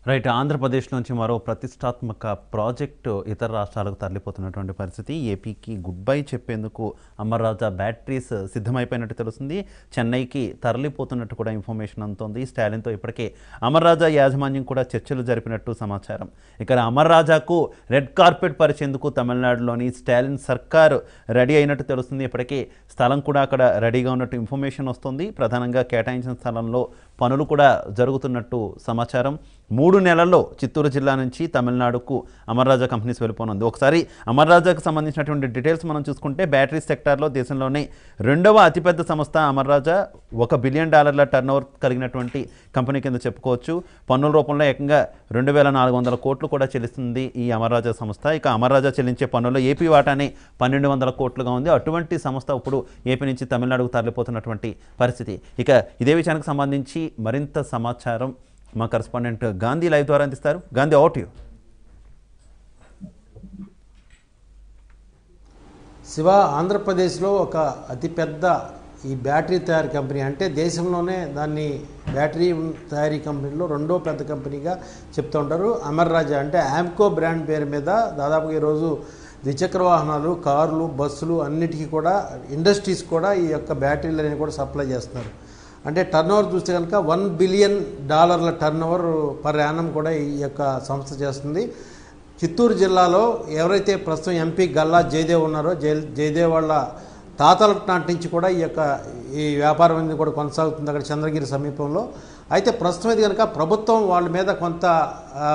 right Andhra Pradesh నుంచి మరో ప్రతిష్టాత్మక ప్రాజెక్టు ఇతర రాష్ట్రాలకు తరలిపోతున్నటువంటి పరిస్థితి ఏపీకి గుడ్ బై చెప్పేందుకు అమర్రాజా బ్యాటరీస్ సిద్ధమైపోయినట్టు తెలుస్తుంది చెన్నైకి తరలిపోతున్నట్టు కూడా ఇన్ఫర్మేషన్ అందుతోంది స్టాలిన్తో ఇప్పటికే అమర్రాజా యాజమాన్యం కూడా చర్చలు జరిపినట్టు సమాచారం ఇక్కడ అమర్రాజాకు రెడ్ కార్పెట్ పరిచేందుకు తమిళనాడులోని స్టాలిన్ సర్కార్ రెడీ అయినట్టు తెలుస్తుంది ఇప్పటికే స్థలం కూడా అక్కడ రెడీగా ఉన్నట్టు ఇన్ఫర్మేషన్ వస్తుంది ప్రధానంగా కేటాయించిన స్థలంలో పనులు కూడా జరుగుతున్నట్టు సమాచారం మూడు నెలల్లో చిత్తూరు జిల్లా నుంచి తమిళనాడుకు అమర్రాజా కంపెనీస్ వెళ్ళిపోనుంది ఒకసారి అమర్రాజాకు సంబంధించినటువంటి డీటెయిల్స్ మనం చూసుకుంటే బ్యాటరీ సెక్టార్లో దేశంలోనే రెండవ అతిపెద్ద సంస్థ అమర్రాజా ఒక బిలియన్ డాలర్ల టర్న్ కలిగినటువంటి కంపెనీ కింద చెప్పుకోవచ్చు పన్నుల రూపంలో ఏకంగా రెండు వేల నాలుగు వందల కోట్లు కూడా చెల్లిస్తుంది ఈ అమర్రాజా సంస్థ ఇక అమర్రాజా చెల్లించే పన్నుల్లో ఏపీ వాటానే పన్నెండు వందల కోట్లుగా ఉంది అటువంటి సంస్థ ఇప్పుడు ఏపీ నుంచి తమిళనాడుకు తరలిపోతున్నటువంటి పరిస్థితి ఇక ఇదే విషయానికి సంబంధించి మరింత సమాచారం మా కరస్పాండెంట్ గాంధీ లైవ్ ద్వారా అందిస్తారు గాంధీ అవుట్ యూ శివ ఆంధ్రప్రదేశ్లో ఒక అతిపెద్ద ఈ బ్యాటరీ తయారీ కంపెనీ అంటే దేశంలోనే దాన్ని బ్యాటరీ తయారీ కంపెనీలో రెండో పెద్ద కంపెనీగా చెప్తూ ఉంటారు అమర్ రాజా అంటే ఆమ్కో బ్రాండ్ పేరు మీద దాదాపుగా ఈరోజు ద్విచక్ర వాహనాలు కార్లు బస్సులు అన్నిటికీ కూడా ఇండస్ట్రీస్ కూడా ఈ యొక్క బ్యాటరీలు అనేవి కూడా సప్లై చేస్తున్నారు అంటే టర్న్ ఓవర్ చూస్తే కనుక వన్ బిలియన్ డాలర్ల టర్న్ ఓవర్ పర్ యానం కూడా ఈ యొక్క సంస్థ చేస్తుంది చిత్తూరు జిల్లాలో ఎవరైతే ప్రస్తుతం ఎంపీ గల్లా జయదేవ్ ఉన్నారో జయ జయదేవ్ వాళ్ళ తాతల నాటి నుంచి కూడా ఈ యొక్క ఈ వ్యాపారం అనేది కూడా కొనసాగుతుంది అక్కడ చంద్రగిరి సమీపంలో అయితే ప్రస్తుతం ఇది కనుక ప్రభుత్వం వాళ్ళ మీద కొంత ఆ,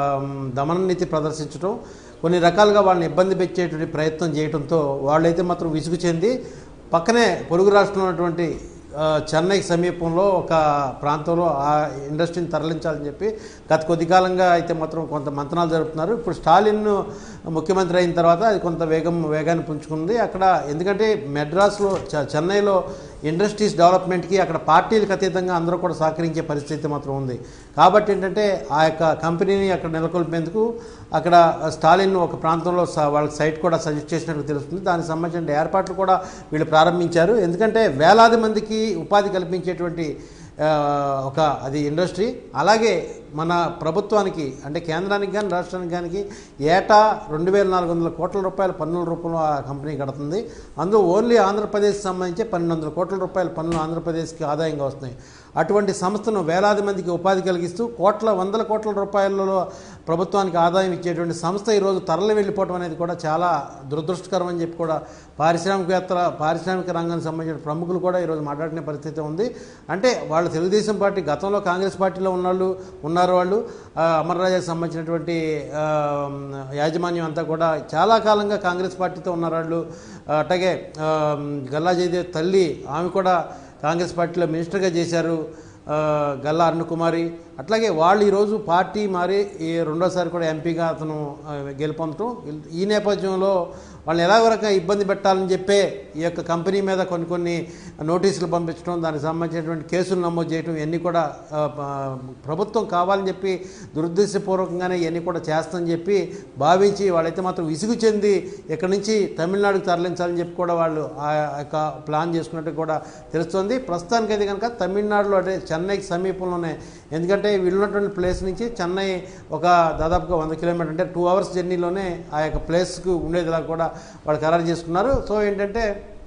దమన నీతి ప్రదర్శించడం కొన్ని రకాలుగా వాళ్ళని ఇబ్బంది పెట్టేటువంటి ప్రయత్నం చేయడంతో వాళ్ళైతే మాత్రం విసుగు చెంది పక్కనే పొరుగు రాష్ట్రంలో ఉన్నటువంటి ఆ, చెన్నైకి సమీపంలో ఒక ప్రాంతంలో ఆ ఇండస్ట్రీని తరలించాలని చెప్పి గత కొద్ది కాలంగా అయితే మాత్రం కొంత మంతనాలు జరుపుతున్నారు ఇప్పుడు స్టాలిన్ ముఖ్యమంత్రి అయిన తర్వాత అది కొంత వేగం వేగాన్ని పుంజుకుంది అక్కడ ఎందుకంటే మెడ్రాస్లో చ- చెన్నైలో ఇండస్ట్రీస్ డెవలప్మెంట్కి అక్కడ పార్టీలకు అతీతంగా అందరూ కూడా సహకరించే పరిస్థితి మాత్రం ఉంది కాబట్టి ఏంటంటే ఆ యొక్క కంపెనీని అక్కడ నెలకొల్పేందుకు అక్కడ స్టాలిన్ ఒక ప్రాంతంలో స- వాళ్ళకి సైట్ కూడా సజెస్ట్ చేసినట్టు తెలుస్తుంది దానికి సంబంధించిన ఏర్పాట్లు కూడా వీళ్ళు ప్రారంభించారు ఎందుకంటే వేలాది మందికి ఉపాధి కల్పించేటువంటి ఆ, ఒక అది ఇండస్ట్రీ అలాగే మన ప్రభుత్వానికి అంటే కేంద్రానికి కానీ రాష్ట్రానికి కానీ ఏటా రెండు వేల నాలుగు వందల కోట్ల రూపాయల పన్నుల రూపంలో ఆ కంపెనీ కడుతుంది అందులో ఓన్లీ ఆంధ్రప్రదేశ్ సంబంధించి పన్నెండు వందల కోట్ల రూపాయల పన్నులు ఆంధ్రప్రదేశ్కి ఆదాయంగా వస్తున్నాయి అటువంటి సంస్థను వేలాది మందికి ఉపాధి కలిగిస్తూ కోట్ల వందల కోట్ల రూపాయలలో ప్రభుత్వానికి ఆదాయం ఇచ్చేటువంటి సంస్థ ఈరోజు తరలి వెళ్ళిపోవడం అనేది కూడా చాలా దురదృష్టకరం అని చెప్పి కూడా పారిశ్రామికవేత్తల పారిశ్రామిక రంగానికి సంబంధించిన ప్రముఖులు కూడా ఈరోజు మాట్లాడిన పరిస్థితి ఉంది అంటే వాళ్ళు తెలుగుదేశం పార్టీ గతంలో కాంగ్రెస్ పార్టీలో ఉన్నాళ్ళు ఉన్నారు వాళ్ళు ఆ, అమర్రాజాకి సంబంధించినటువంటి ఆ, యాజమాన్యం అంతా కూడా చాలా కాలంగా కాంగ్రెస్ పార్టీతో ఉన్నారు వాళ్ళు అట్లాగే ఆ, గల్లా జయదేవ్ తల్లి ఆమె కూడా కాంగ్రెస్ పార్టీలో మినిస్టర్గా చేశారు ఆ, గల్లా అరుణకుమారి అట్లాగే వాళ్ళు ఈరోజు పార్టీ మారి ఈ రెండోసారి కూడా ఎంపీగా అతను ఆ, గెలుపొందటం ఈ నేపథ్యంలో వాళ్ళని ఎలా వరకు ఇబ్బంది పెట్టాలని చెప్పే ఈ యొక్క కంపెనీ మీద కొన్ని కొన్ని నోటీసులు పంపించడం దానికి సంబంధించినటువంటి కేసులు నమోదు చేయడం ఇవన్నీ కూడా ఆ, ప- ప్రభుత్వం కావాలని చెప్పి దురుద్దేశపూర్వకంగానే ఇవన్నీ కూడా చేస్తామని చెప్పి భావించి వాళ్ళైతే మాత్రం విసుగు చెంది ఇక్కడి నుంచి తమిళనాడుకు తరలించాలని చెప్పి కూడా వాళ్ళు ఆ యొక్క ప్లాన్ చేసుకున్నట్టు కూడా తెలుస్తుంది ప్రస్తుతానికైతే కనుక తమిళనాడులో అంటే చెన్నైకి సమీపంలోనే ఎందుకంటే వీళ్ళున్నటువంటి ప్లేస్ నుంచి చెన్నై ఒక దాదాపుగా వంద కిలోమీటర్ అంటే టూ అవర్స్ జర్నీలోనే ఆ యొక్క ప్లేస్కు ఉండేదిలా కూడా వాళ్ళు ఖరారు చేసుకున్నారు సో ఏంటంటే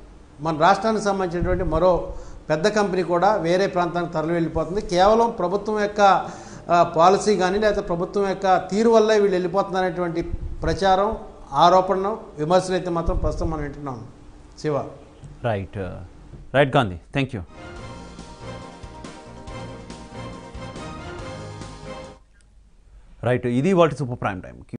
మన రాష్ట్రానికి సంబంధించినటువంటి మరో పెద్ద కంపెనీ కూడా వేరే ప్రాంతానికి తరలి వెళ్ళిపోతుంది కేవలం ప్రభుత్వం యొక్క ఆ, పాలసీ కానీ లేకపోతే ప్రభుత్వం యొక్క తీరు వల్లే వీళ్ళు వెళ్ళిపోతున్నారనేటువంటి ప్రచారం ఆరోపణ విమర్శలు అయితే మాత్రం ప్రస్తుతం మనం వింటున్నాం Shiva right right Gandhi thank you right ఇది వాటి సూపర్ ప్రైమ్ టైం